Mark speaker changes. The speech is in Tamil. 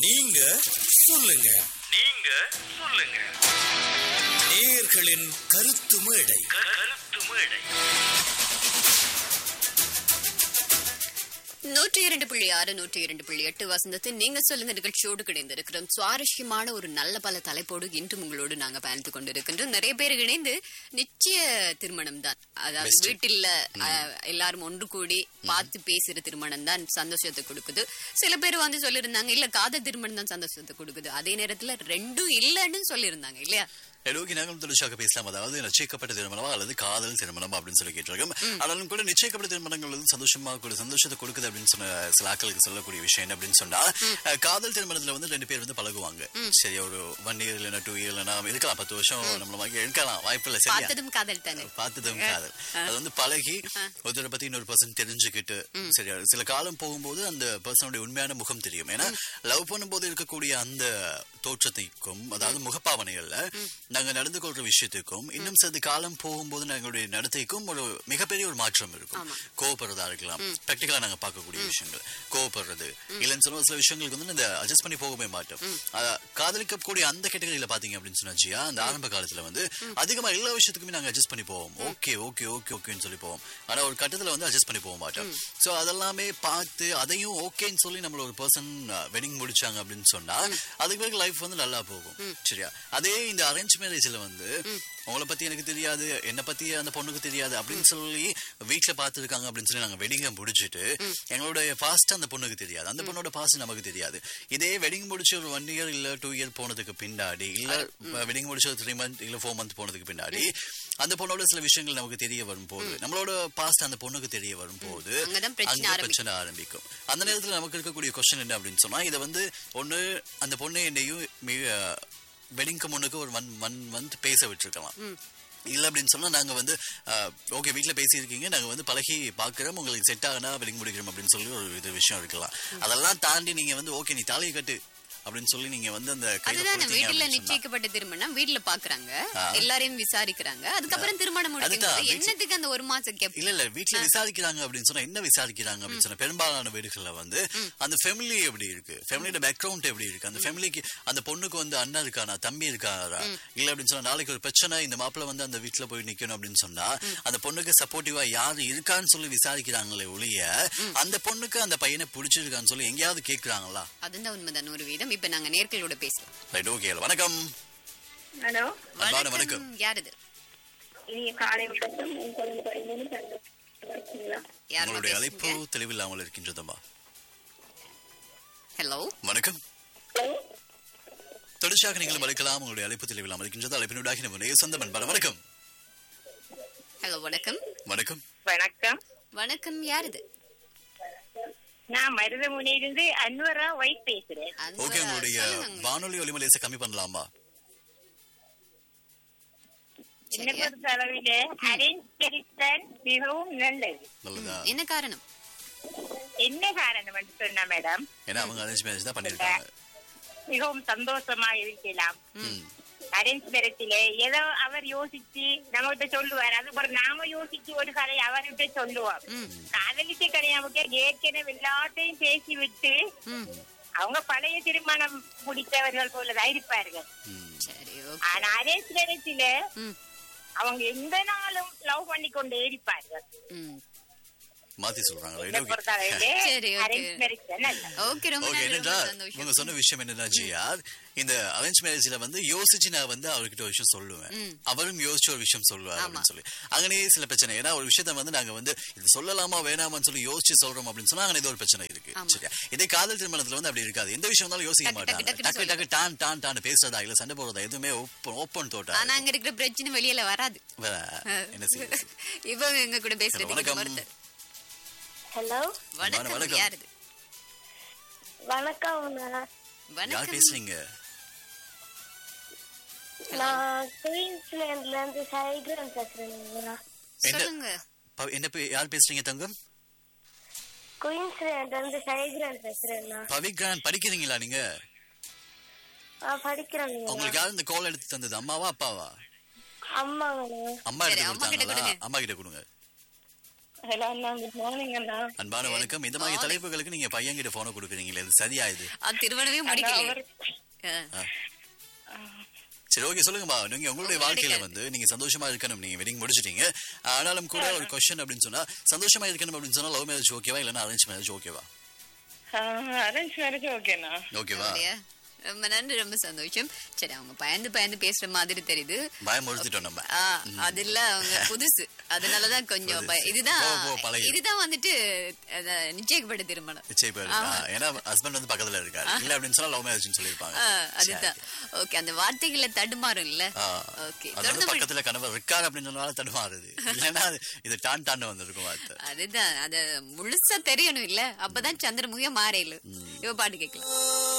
Speaker 1: நீங்க சொல்லுங்க
Speaker 2: நீங்க சொல்லுங்க
Speaker 1: நேயர்களின் கருத்து மேடை
Speaker 2: கருத்து மேடை
Speaker 3: நூற்றி இரண்டு புள்ளி ஆறு நூற்றி இரண்டு புள்ளி எட்டு வசந்தத்தில் நீங்க சொல்லுங்க நிகழ்ச்சியோடு கிடைந்திருக்கிறோம் சுவாரஸ்யமான ஒரு நல்ல பல தலைப்போடு இன்று உங்களோடு நாங்க பயணித்து கொண்டிருக்கின்றோம் நிறைய பேர் இணைந்து நிச்சய திருமணம் தான் அதாவது
Speaker 1: Best.
Speaker 3: வீட்டில் அஹ், எல்லாரும் ஒன்று கூடி பார்த்து பேசுற திருமணம் தான் சந்தோஷத்தை கொடுக்குது சில பேர் வந்து சொல்லியிருந்தாங்க இல்ல காதல் திருமணம் தான் சந்தோஷத்தை கொடுக்குது அதே நேரத்துல ரெண்டும் இல்லைன்னு சொல்லியிருந்தாங்க இல்லையா
Speaker 4: எல்லோருக்கும் நாங்களும் தொடர்ச்சியாக பேசலாம் அதாவது நிச்சயிக்கப்பட்ட திருமணமா அல்லது காதல் திருமணம் அப்படின்னு சொல்லி கேட்டிருக்கோம் ஆனாலும் கூட நிச்சயிக்கப்பட்ட திருமணங்கள் வந்து சந்தோஷமா கூட சந்தோஷத்தை கொடுக்குது அப்படின்னு சொன்ன சில ஆட்களுக்கு சொல்லக்கூடிய விஷயம் என்ன அப்படின்னு சொன்னா அஹ், காதல் திருமணத்துல வந்து ரெண்டு பேர் வந்து பழகுவாங்க சரி ஒரு ஒன் இயர் இல்லைன்னா டூ இயர் இல்லைன்னா இருக்கலாம் பத்து வருஷம் நம்மள மாதிரி எடுக்கலாம் வாய்ப்பு இல்லை சரியா
Speaker 3: பார்த்ததும் காதல் தானே
Speaker 4: பார்த்ததும் காதல் அது வந்து பழகி ஒருத்தரை பத்தி இன்னொரு பர்சன் தெரிஞ்சுக்கிட்டு சரியா சில காலம் போகும்போது அந்த பர்சனுடைய உண்மையான முகம் தெரியும் ஏன்னா லவ் பண்ணும்போது இருக்கக்கூடிய அந்த தோற்றத்திற்கும் அதாவது முகப்பாவனைகள்ல நாங்க நடந்து கொள்ற விஷயத்துக்கும் இன்னும் சிறிது காலம் போகும்போது எங்களுடைய நடத்தைக்கும் ஒரு மிகப்பெரிய ஒரு மாற்றம் இருக்கும் கோவப்படுறதா இருக்கலாம் பிராக்டிகலா நாங்க பார்க்கக்கூடிய விஷயங்கள் கோவப்படுறது இல்லைன்னு சொன்னா சில விஷயங்களுக்கு வந்து இந்த அட்ஜஸ்ட் பண்ணி போகவே மாட்டோம் அஹ், காதலிக்கக்கூடிய அந்த கேட்டகரியில பாத்தீங்க அப்படின்னு சொன்னா ஜியா அந்த ஆரம்ப காலத்துல வந்து அதிகமா எல்லா விஷயத்துக்குமே நாங்க அட்ஜஸ்ட் பண்ணி போவோம் ஓகே ஓகே ஓகே ஓகேன்னு சொல்லி போவோம் ஆனா ஒரு கட்டத்துல வந்து அட்ஜஸ்ட் பண்ணி போக மாட்டோம் சோ அதெல்லாமே பார்த்து அதையும் ஓகேன்னு சொல்லி நம்மள ஒரு பர்சன் வெட்டிங் முடிச்சாங்க அப்படின்னு சொன்னா அதுக்கு பிறகு லைஃப் வந்து நல்லா போகும் சரியா அதே இந்த அரேஞ்ச் மேரேஜ்ல வந்து உங்களை பத்தி எனக்கு தெரியாது என்ன பத்தி அந்த பொண்ணுக்கு தெரியாது அப்படின்னு சொல்லி வீட்டுல பாத்துருக்காங்க அப்படின்னு சொல்லி நாங்க வெட்டிங்க முடிச்சிட்டு எங்களுடைய பாஸ்ட் அந்த பொண்ணுக்கு தெரியாது அந்த பொண்ணோட பாஸ்ட் நமக்கு தெரியாது இதே வெட்டிங் முடிச்சு ஒரு ஒன் இயர் இல்ல டூ இயர் போனதுக்கு பின்னாடி இல்ல வெட்டிங் முடிச்சு ஒரு த்ரீ மந்த் இல்ல ஃபோர் மந்த் போனதுக்கு பின்னாடி அந்த பொண்ணோட சில விஷயங்கள் நமக்கு தெரிய வரும்போது நம்மளோட பாஸ்ட் அந்த பொண்ணுக்கு தெரிய வரும்போது
Speaker 3: அங்கதான் பிரச்சனை
Speaker 4: அங்க
Speaker 3: ஆரம்பிக்கும்.
Speaker 4: பிரச்சனை ஆரம்பிக்கும் அந்த நேரத்துல நமக்கு இருக்கக்கூடிய கொஸ்டின் என்ன அப்படின்னு சொன்னா இதை வந்து ஒண்ணு அந்த பொண்ணு என்னையும் வெட்டிங்க்கு முன்னுக்கு ஒரு ஒன் ஒன் மந்த் பேச விட்டுருக்கலாம் இல்ல அப்படின்னு சொன்னா நாங்க வந்து ஓகே வீட்ல பேசியிருக்கீங்க நாங்க வந்து பழகி பாக்குறோம் உங்களுக்கு செட் ஆகுனா வெட்டிங் முடிக்கிறோம் அப்படின்னு சொல்லி ஒரு இது விஷயம் இருக்கலாம் அதெல்லாம் தாண்டி நீங்க வந்து ஓகே நீ தாலியை கட்டு அப்படின்னு சொல்லி நீங்க வந்து அந்த கையில
Speaker 3: அதுதானே
Speaker 4: கொடுத்தீங்க
Speaker 3: வீட்டுல
Speaker 4: அப்படின்னு சொன்னா-
Speaker 3: நிச்சயிக்கப்பட்ட திருமணம் வீட்டுல பாக்குறாங்க
Speaker 4: ஆ.
Speaker 3: எல்லாரையும் விசாரிக்கிறாங்க அதுக்கப்புறம் திருமணம்
Speaker 4: அதுதான்,
Speaker 3: முடிக்கும்
Speaker 4: வீட்டு-
Speaker 3: என்னத்துக்கு அந்த ஒரு மாசம் கேப்
Speaker 4: இல்ல இல்ல வீட்ல விசாரிக்கிறாங்க அப்படின்னு சொன்னா என்ன விசாரிக்கிறாங்க அப்படின்னு சொன்னா பெரும்பாலான வீடுகள்ல வந்து அந்த ஃபேமிலி எப்படி இருக்கு ஃபேமிலியோட பேக்ரவுண்ட் எப்படி இருக்கு அந்த ஃபேமிலிக்கு அந்த பொண்ணுக்கு வந்து அண்ணன் இருக்கானா தம்பி இருக்காரா இல்ல அப்படின்னு சொன்னா நாளைக்கு ஒரு பிரச்சனை இந்த மாப்பிள்ள வந்து அந்த வீட்டுல போய் நிக்கணும் அப்படின்னு சொன்னா அந்த பொண்ணுக்கு சப்போர்ட்டிவா யாரு இருக்கான்னு சொல்லி விசாரிக்கிறாங்களே ஒழிய அந்த பொண்ணுக்கு அந்த பையனை பிடிச்சிருக்கான்னு சொல்லி எங்கேயாவது கேக்குறாங்களா
Speaker 3: அதுதான் உண்மைதான் நூறு வீதம் இப்ப நாங்க நேர்களோட பேசலாம்
Speaker 4: ரைட் ஓகே வணக்கம்
Speaker 5: ஹலோ
Speaker 4: அன்பான வணக்கம்
Speaker 3: யார் இது
Speaker 5: இனிய காலை வணக்கம் உன் குழந்தை பையனும் சந்தோஷங்களா
Speaker 3: யார்
Speaker 4: உங்களுடைய அழைப்பு தெளிவில்லாமல் இருக்கின்றதம்மா
Speaker 3: ஹலோ
Speaker 4: வணக்கம் தொடர்ச்சியாக நீங்கள் அழைக்கலாம் உங்களுடைய அழைப்பு தெளிவில்லாமல் இருக்கின்றது அழைப்பினுடாகி நம்முடைய சொந்த அன்பான வணக்கம்
Speaker 3: ஹலோ வணக்கம்
Speaker 4: வணக்கம்
Speaker 5: வணக்கம்
Speaker 3: வணக்கம் யார் இது
Speaker 5: நான் மருதமுனையிலிருந்து அன்வரா ஒய்ஃப் பேசுறேன்
Speaker 3: அந்த-
Speaker 4: ஓகே உங்களுடைய
Speaker 3: சொல்லுங்க.
Speaker 4: வானொலி ஒலிமலேச கம்மி பண்ணலாமா
Speaker 5: என்னை
Speaker 3: சரியா?
Speaker 5: பொறுத்த அளவில அரேஞ்ச் கரித்தன் மிகவும் நல்லது
Speaker 4: நல்லதா
Speaker 3: என்ன காரணம்
Speaker 5: என்ன காரணம் என்று சொன்னா மேடம்
Speaker 4: ஏன்னா அவங்க அரேஞ்ச் மேரேஜ் தான் பண்ணிருக்காங்க
Speaker 5: மிகவும் சந்தோஷமா இருக்கலாம்
Speaker 4: ம்.
Speaker 5: அரேஞ்ச் மேரேஜில ஏதோ அவர் யோசிச்சு நம்மகிட்ட சொல்லுவார் அது ஒரு நாம யோசிச்சு ஒரு கதை அவர்கிட்ட சொல்லுவோம்
Speaker 3: ம்.
Speaker 5: காதலிச்ச கல்யாணமுக்கு ஏற்கனவே எல்லாத்தையும் பேசி விட்டு
Speaker 3: ம்.
Speaker 5: அவங்க பழைய திருமணம் முடித்தவர்கள் போலதான் இருப்பார்கள்
Speaker 4: ம்.
Speaker 3: சரி ஓகே
Speaker 5: ஆனா அரேஞ்ச் மேரேஜில
Speaker 3: ம்.
Speaker 5: அவங்க எந்த நாளும் லவ் பண்ணி கொண்டே இருப்பார்கள்
Speaker 3: ம்.
Speaker 4: மாத்தி சொல்றாங்க ரைட்
Speaker 5: என்னை
Speaker 4: ஓகே
Speaker 5: பொறுத்தளவிலே
Speaker 3: சரி, okay.
Speaker 5: அரேஞ்ச் மேரேஜ் தான் நல்லது
Speaker 3: ஓகே ரொம்ப
Speaker 4: ஓகே
Speaker 3: நன்றி
Speaker 4: என்னடா
Speaker 3: ரொம்ப சந்தோஷம்
Speaker 4: இவங்க சொன்ன விஷயம் என்னன்னா ஜிஆர் இந்த அரேஞ்ச் மேரேஜ்ல வந்து யோசிச்சு நான் வந்து அவர்கிட்ட ஒரு விஷயம் சொல்லுவேன்
Speaker 3: ம்.
Speaker 4: அவரும் யோசிச்சு ஒரு விஷயம் சொல்லுவார்
Speaker 3: ஆமா.
Speaker 4: அப்படின்னு சொல்லி அங்கனே சில பிரச்சனை ஏன்னா ஒரு விஷயத்த வந்து நாங்க வந்து இது சொல்லலாமா வேணாமான்னு சொல்லி யோசிச்சு சொல்றோம் அப்படின்னு சொன்னா அங்கே ஏதோ ஒரு பிரச்சனை இருக்கு
Speaker 3: ஆமா.
Speaker 4: சரியா இதே காதல் திருமணத்துல வந்து அப்படி இருக்காது எந்த விஷயம் வந்தாலும் யோசிக்க
Speaker 3: டக்கு,
Speaker 4: மாட்டாங்க
Speaker 3: டக்கு, டக்குன்னு
Speaker 4: டக்கு டக்கு டான் டான் டான் பேசுறதா இல்ல சண்டை போடுறதா எதுவுமே ஓப்பன் ஓப்பன் தோட்டா
Speaker 3: ஆனா அங்க இருக்கிற பிரச்சனை வெளியில வராது
Speaker 4: வேற என்ன செய்யுது
Speaker 3: இவங்க எங்க கூட பேசுறது
Speaker 4: வணக்கம்.
Speaker 3: ஒருத்தர்
Speaker 6: ஹலோ
Speaker 3: வணக்கம்
Speaker 4: வணக்கம்.
Speaker 3: யார் இது
Speaker 6: வணக்கம் அண்ணா.
Speaker 4: யார்
Speaker 3: வணக்கம்
Speaker 4: பேசுறீங்க
Speaker 6: நான் குயின்ஸ்லாண்ட்ல இருந்து சைக்ரன் பேசுறேன்
Speaker 4: என்ன
Speaker 3: சொல்லுங்க
Speaker 4: ப- என்ன பே- யார் பேசுறீங்க தங்கம்
Speaker 6: குயின்ஸ்லாண்ட்ல இருந்து சைக்ரன் பேசுறேன்
Speaker 4: பவிக்ரான் படிக்கிறீங்களா நீங்க
Speaker 6: நான் படிக்கிறேன்
Speaker 4: உங்களுக்கு யார் இந்த கால் எடுத்து தந்தது அம்மாவா அப்பாவா
Speaker 6: அம்மாங்கண்ணா
Speaker 4: அம்மா
Speaker 3: சரி,
Speaker 4: எடுத்து
Speaker 3: அம்மா கிட்ட
Speaker 4: கொடுத்தாங்களா
Speaker 3: கொடுங்க.
Speaker 4: அம்மா கிட்ட கொடுங்க
Speaker 5: ஹலோ அண்ணா குட் மார்னிங் அண்ணா
Speaker 4: அன்பான வணக்கம் இந்த மாதிரி தலைப்புகளுக்கு நீங்க பையன்கிட்ட போன கொடுக்குறீங்களே இது சரியா இது
Speaker 3: அது திருமணமே
Speaker 5: அண்ணா,
Speaker 3: முடிக்கல
Speaker 5: அவர்
Speaker 4: சரி ஓகே சொல்லுங்கம்மா நீங்க உங்களுடைய வாழ்க்கையில வந்து நீங்க சந்தோஷமா இருக்கணும் நீங்க வெட்டிங் முடிச்சிட்டீங்க ஆனாலும் கூட ஒரு கொஸ்டின் அப்படின்னு சொன்னா சந்தோஷமா இருக்கணும் அப்படின்னு சொன்னா லவ் மேரேஜ் ஓகேவா இல்லைன்னா அரேஞ்ச் மேரேஜ் ஓகேவா
Speaker 5: அரேஞ்ச் மேரேஜ் ஓகேண்ணா
Speaker 4: ஓகேவா
Speaker 3: அப்படியா? ரொம்ப நன்றி ரொம்ப சந்தோஷம் சரி அவங்க பயந்து பயந்து பேசுற மாதிரி தெரியுது
Speaker 4: பயம் முடிச்சிட்டோம் நம்ம
Speaker 3: ஆ, அது இல்ல அவங்க புதுசு அதனாலதான் கொஞ்சம் பய- இதுதான்
Speaker 4: போ, போ, பழகிடும்.
Speaker 3: இதுதான் வந்துட்டு அத, நிச்சயிக்கப்பட்ட திருமணம்
Speaker 4: நிச்சயம் பேரு. ஆ, ஏன்னா ஹஸ்பண்ட் வந்து பக்கத்துல இருக்காரு இல்ல அப்படின்னு சொன்னா லவ் மேரேஜ் சொல்லிருப்பாங்க
Speaker 3: ஆ, அதுதான் ஓகே அந்த வார்த்தைகளை தடுமாறும் இல்ல
Speaker 4: ஆ,
Speaker 3: ஓகே
Speaker 4: அது வந்து பக்கத்துல கணவர் இருக்காரு அப்படின்னு சொன்னாலும் தடுமாறுது இல்லைன்னா அது- இது டான் டான் வந்திருக்கும் வார்த்தை
Speaker 3: அதுதான் அத முழுசா தெரியணும் இல்ல அப்பதான் சந்திரமுகம் மாறையில இவ பாட்டு கேட்கலாம்